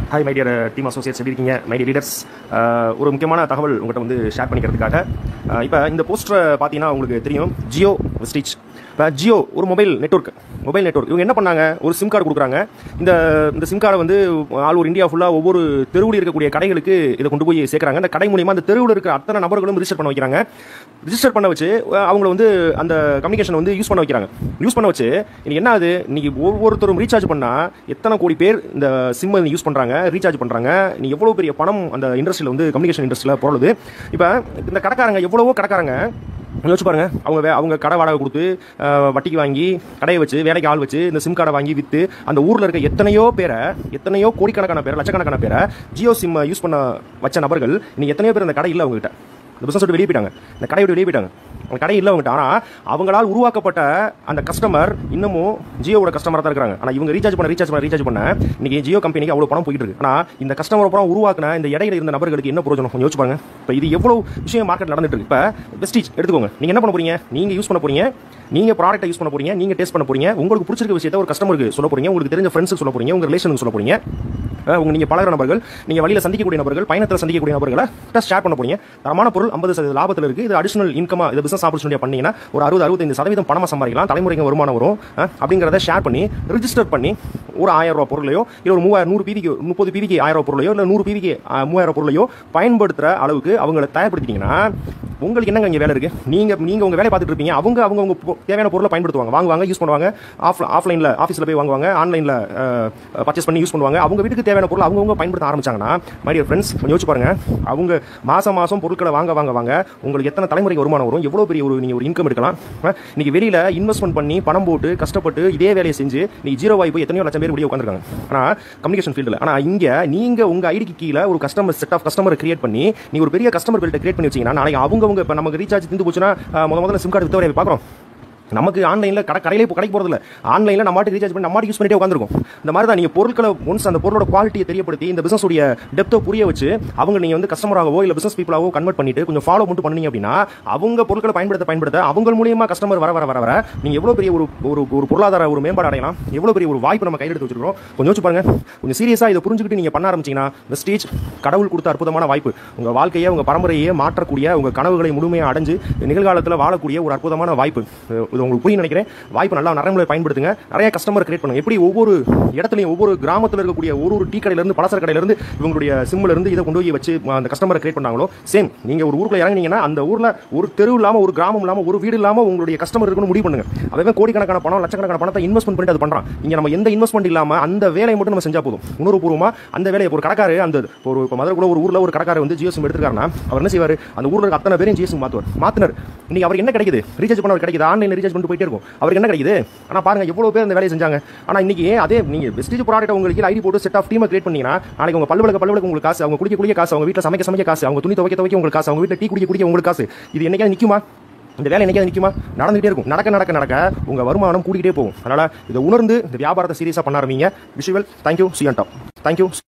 hi my dear team associates எப்படி இருக்கீங்க my dear leaders ஒரு முக்கியமான தகவல் உங்கள்கிட்ட வந்து ஷேர் பண்ணிக்கிறதுக்காக இப்போ இந்த போஸ்டரை பார்த்தீங்கன்னா உங்களுக்கு தெரியும் ஜியோ வெஸ்டீச் இப்போ ஜியோ ஒரு மொபைல் நெட்வொர்க் மொபைல் நெட்வொர்க் இவங்க என்ன பண்ணாங்க ஒரு சிம் கார்டு கொடுக்குறாங்க இந்த இந்த சிம் கார்டை வந்து ஆல் ஓவர் இந்தியா ஃபுல்லாக ஒவ்வொரு தெருவில் இருக்கக்கூடிய கடைகளுக்கு இதை கொண்டு போய் சேர்க்குறாங்க இந்த கடை மூலியமா அந்த தெருவில் இருக்கிற அத்தனை நபர்களும் ரிஜிஸ்டர் பண்ண வைக்கிறாங்க ரிஜிஸ்டர் பண்ண வச்சு அஹ், அவங்கள வந்து அந்த கம்யூனிகேஷன் வந்து யூஸ் பண்ண வைக்கிறாங்க யூஸ் பண்ண வச்சு இன்னைக்கு என்ன ஆகுது இன்னைக்கு ஒவ்வொருத்தரும் ரீசார்ஜ் பண்ணா எத்தனை கோடி பேர் இந்த சிம் யூஸ் பண்றாங்க ரீசார்ஜ் பண்றாங்க நீ எவ்வளவு பெரிய பணம் அந்த இண்டஸ்ட்ரியில் வந்து கம்யூனிகேஷன் இண்டஸ்ட்ரியில் போறது இப்போ இந்த கடைக்காரங்க எவ்வளவோ கடைக்காரங்க யோசிச்சு பாருங்க அவங்க வே- அவங்க கடை வாடகை கொடுத்து அஹ், வட்டிக்கு வாங்கி கடையை வச்சு வேலைக்கு ஆள் வச்சு இந்த சிம் கார்டை வாங்கி வித்து அந்த ஊர்ல இருக்க எத்தனையோ பேரை எத்தனையோ கோடிக்கணக்கான பேரை லட்சக்கணக்கான பேரை ஜியோ சிம் யூஸ் பண்ண வச்ச நபர்கள் இன்னைக்கு எத்தனையோ பேர் அந்த கடை இல்லை அவங்ககிட்ட இந்த பிசினஸ் விட்டு வெளியே போயிட்டாங்க இந்த கடையை விட்டு வெளியே போயிட்டாங்க அந்த கடை இல்லை அவங்ககிட்ட ஆனால் அவங்களால் உருவாக்கப்பட்ட அந்த கஸ்டமர் இன்னமும் ஜியோவோட கஸ்டமராக தான் இருக்காங்க ஆனால் இவங்க ரீசார்ஜ் பண்ண ரீசார்ஜ் பண்ண ரீசார்ஜ் பண்ண இன்னைக்கு ஜியோ கம்பெனிக்கு அவ்வளோ பணம் போயிட்டு இருக்கு ஆனால் இந்த கஸ்டமர் அப்புறம் உருவாக்குன இந்த இடையில இருந்த நபர்களுக்கு என்ன பிரயோஜனம் கொஞ்சம் யோசிச்சு பாருங்க இப்போ இது எவ்வளோ விஷயம் மார்க்கெட் நடந்துட்டு இருக்கு இப்போ வெஸ்டீஜ் எடுத்துக்கோங்க நீங்கள் என்ன பண்ண போறீங்க நீங்கள் யூஸ் பண்ண போறீங்க நீங்க ப்ராடக்ட்டை யூஸ் பண்ண போறீங்க நீங்க டேஸ்ட் பண்ண போறீங்க உங்களுக்கு பிடிச்சிருக்க விஷயத்தை ஒரு கஸ்டமருக்கு சொல்ல போறீங்க உங்களுக்கு தெரிஞ்ச ஃப்ரெண்ட்ஸுக்கு சொல்ல போறீங்க உங்க ரிலேஷனுக்கு சொல்ல போறீங்க அஹ் உங்க நீங்க பழகிற நபர்கள் நீங்க வழியில சந்திக்கக்கூடிய நபர்கள் பயணத்தில் சந்திக்கக்கூடிய நபர்களை ஷேர் பண்ண போறீங்க தரமான பொருள் ஐம்பது சதவீத லாபத்தில் இருக்கு இது அடிஷனல் இன்கமா இது பிசினஸ் ஆப்பர்ச்சுனிட்டியா பண்ணீங்கன்னா ஒரு அறுபது அறுபத்தைந்து சதவீதம் பணமா சம்பாதிக்கலாம் தலைமுறைக்கு வருமானம் வரும் அஹ் அப்படிங்கிறத ஷேர் பண்ணி ரிஜிஸ்டர் பண்ணி ஒரு ஆயிரம் ரூபாய் பொருளையோ இல்லை ஒரு மூவாயிரம் நூறு பிவிக்கு முப்பது பிவிக்கு ஆயிரம் ரூபாய் பொருளையோ இல்லை நூறு பிவிக்கு மூவாயிரம் பொருளையோ பயன்படுத்துற அளவுக்கு அவங்கள தயார்படுத்திட்டீங்கன்னா உங்களுக்கு என்னங்க இங்க வேலை இருக்கு நீங்க நீங்க உங்க வேலையை பார்த்துட்டு இருப்பீங்க அவங்க அவங்க உங்க பொ- தேவையான பொருளை பயன்படுத்துவாங்க வாங்குவாங்க யூஸ் பண்ணுவாங்க ஆஃப் ஆஃப்லைன்ல ஆஃபீஸ்ல போய் வாங்குவாங்க ஆன்லைன்ல பர்ச்சேஸ் பண்ணி யூஸ் பண்ணுவாங்க அவங்க வீட்டுக்கு தேவையான பொருள் அவங்கவங்க பயன்படுத்த ஆரம்பிச்சாங்கன்னா மைடியர் ஃப்ரெண்ட்ஸ் கொஞ்சம் யோசிச்சு பாருங்க அவங்க மாசம் மாசம் பொருட்களை வாங்க வாங்க வாங்க உங்களுக்கு எத்தனை தலைமுறைக்கு வருமானம் வரும் எவ்வளவு பெரிய ஒரு நீங்க ஒரு இன்கம் எடுக்கலாம் அஹ், இன்னைக்கு வெளியில இன்வெஸ்ட்மெண்ட் பண்ணி பணம் போட்டு கஷ்டப்பட்டு இதே வேலையை செஞ்சு நீ ஜீரோ ஆகி போய் எத்தனையோ லட்சம் பேர் வெளியே உட்காந்துருக்காங்க ஆனா கம்யூனிகேஷன் ஃபீல்டில் ஆனா இங்க நீங்க உங்க ஐடிக்கு கீழே ஒரு customer set of customer create பண்ணி நீ ஒரு பெரிய கஸ்டமர் பில்ட்டை கிரியேட் பண்ணி வச்சீங்கன்னா நாளைக்கு அவங்க இப்போ நமக்கு ரீசார்ஜ் தீர்ந்து போச்சுன்னா அஹ், முத முதல்ல சிம் கார்டு வித்தவரை பார்க்குறோம் நமக்கு ஆன்லைனில் கடை கடையிலே இப்போ கடைக்கு போகிறதில்ல ஆன்லைனில் நம்ம மாட்டு ரீசார்ஜ் பண்ணி நம்ம யூஸ் பண்ணிட்டே உட்காந்துருக்கும் இந்த மாதிரி தான் நீங்கள் பொருட்களை ஒன்ஸ் அந்த பொருளோட குவாலிட்டியை தெரியப்படுத்தி இந்த பிசினஸ் உடைய டெப்த்தை புரிய வச்சு அவங்க நீங்கள் வந்து கஸ்டமராகவோ இல்லை பிசினஸ் பீப்புளாகவோ கன்வெர்ட் பண்ணிட்டு கொஞ்சம் ஃபாலோ மட்டும் பண்ணீங்க அப்படின்னா அவங்க பொருட்களை பயன்படுத்த பயன்படுத்த அவங்க மூலியமா கஸ்டமர் வர வர வர வர நீங்கள் எவ்வளோ பெரிய ஒரு ஒரு ஒரு பொருளாதார ஒரு மேம்பாடு அடையலாம் எவ்வளோ பெரிய ஒரு வாய்ப்பு நம்ம கையில் எடுத்து வச்சிருக்கோம் கொஞ்சம் யோசிச்சு பாருங்க கொஞ்சம் சீரியஸாக இதை புரிஞ்சுக்கிட்டு நீங்கள் பண்ண ஆரம்பிச்சீங்கன்னா இந்த ஸ்டேஜ் கடவுள் கொடுத்த அற்புதமான வாய்ப்பு உங்கள் வாழ்க்கையை உங்கள் பரம்பரையே மாற்றக்கூடிய உங்கள் கனவுகளை முழுமையாக அடைஞ்சு நிகழ்காலத்தில் வாழக்கூடிய ஒரு அற்புதமான வாய்ப்பு இது இது உங்களுக்கு புரியும் நினைக்கிறேன் வாய்ப்பு நல்லா நடைமுறை பயன்படுத்துங்க நிறைய கஸ்டமர் கிரியேட் பண்ணுங்க எப்படி ஒவ்வொரு இடத்துலையும் ஒவ்வொரு கிராமத்தில் இருக்கக்கூடிய ஒரு ஒரு டீ கடையிலேருந்து பலசர கடையிலேருந்து இவங்களுடைய சிம்மில் இருந்து இதை கொண்டு போய் வச்சு அந்த கஸ்டமரை கிரியேட் பண்ணாங்களோ சேம் நீங்கள் ஒரு ஊருக்குள்ள இறங்குனீங்கன்னா அந்த ஊரில் ஒரு தெரு இல்லாமல் ஒரு கிராமம் இல்லாமல் ஒரு வீடு இல்லாமல் உங்களுடைய கஸ்டமர் இருக்குன்னு முடிவு பண்ணுங்க அவன் கோடிக்கணக்கான பணம் லட்சக்கணக்கான பணத்தை இன்வெஸ்ட்மெண்ட் பண்ணிட்டு அது பண்ணுறான் இங்கே நம்ம எந்த இன்வெஸ்ட்மெண்ட் இல்லாமல் அந்த வேலையை மட்டும் நம்ம செஞ்சா போதும் உணர்வுபூர்வமாக அந்த வேலையை ஒரு கடைக்காரு அந்த இப்போ ஒரு இப்போ மதுரை கூட ஒரு ஊரில் ஒரு கடைக்காரர் வந்து ஜியோ சிம் எடுத்துக்காருன்னா அவர் என்ன செய்வார் அந்த ஊரில் இருக்க அத்தனை பேரையும் ஜியோ சிம் மாற்றுவார் மாற்றினார் இன்னைக்கு அவருக்கு என்ன கிடைக்குது ரீசார்ஜ் பண்ண கிடைக்குது ஆன்லைன் ரீசார்ஜ் பண்ணிட்டு போயிட்டே இருக்கும் அவருக்கு என்ன கிடைக்குது ஆனால் பாருங்க எவ்வளோ பேர் அந்த வேலையை செஞ்சாங்க ஆனால் இன்னைக்கு அதே நீங்கள் வெஸ்டேஜ் ப்ராடக்ட் உங்களுக்கு ஐடி போட்டு செட் ஆஃப் டீமை கிரியேட் பண்ணீங்கன்னா நாளைக்கு உங்க பல்லு விளக்க பல்லு விளக்க உங்களுக்கு காசு அவங்க குடிக்க குடிக்க காசு அவங்க வீட்டில் சமைக்க சமைக்க காசு அவங்க துணி துவைக்க துவைக்க உங்களுக்கு காசு அவங்க வீட்டில் டீ குடிக்க குடிக்க உங்களுக்கு காசு இது என்னைக்காவது நிற்குமா இந்த வேலை என்னைக்காவது நிற்குமா நடந்துகிட்டே இருக்கும் நடக்க நடக்க நடக்க உங்க வருமானம் கூடிக்கிட்டே போகும் அதனால இதை உணர்ந்து இந்த வியாபாரத்தை சீரியஸாக பண்ண ஆரம்பிங்க விஷுவல் தேங்க்யூ சி அன் டாப் தேங்க்யூ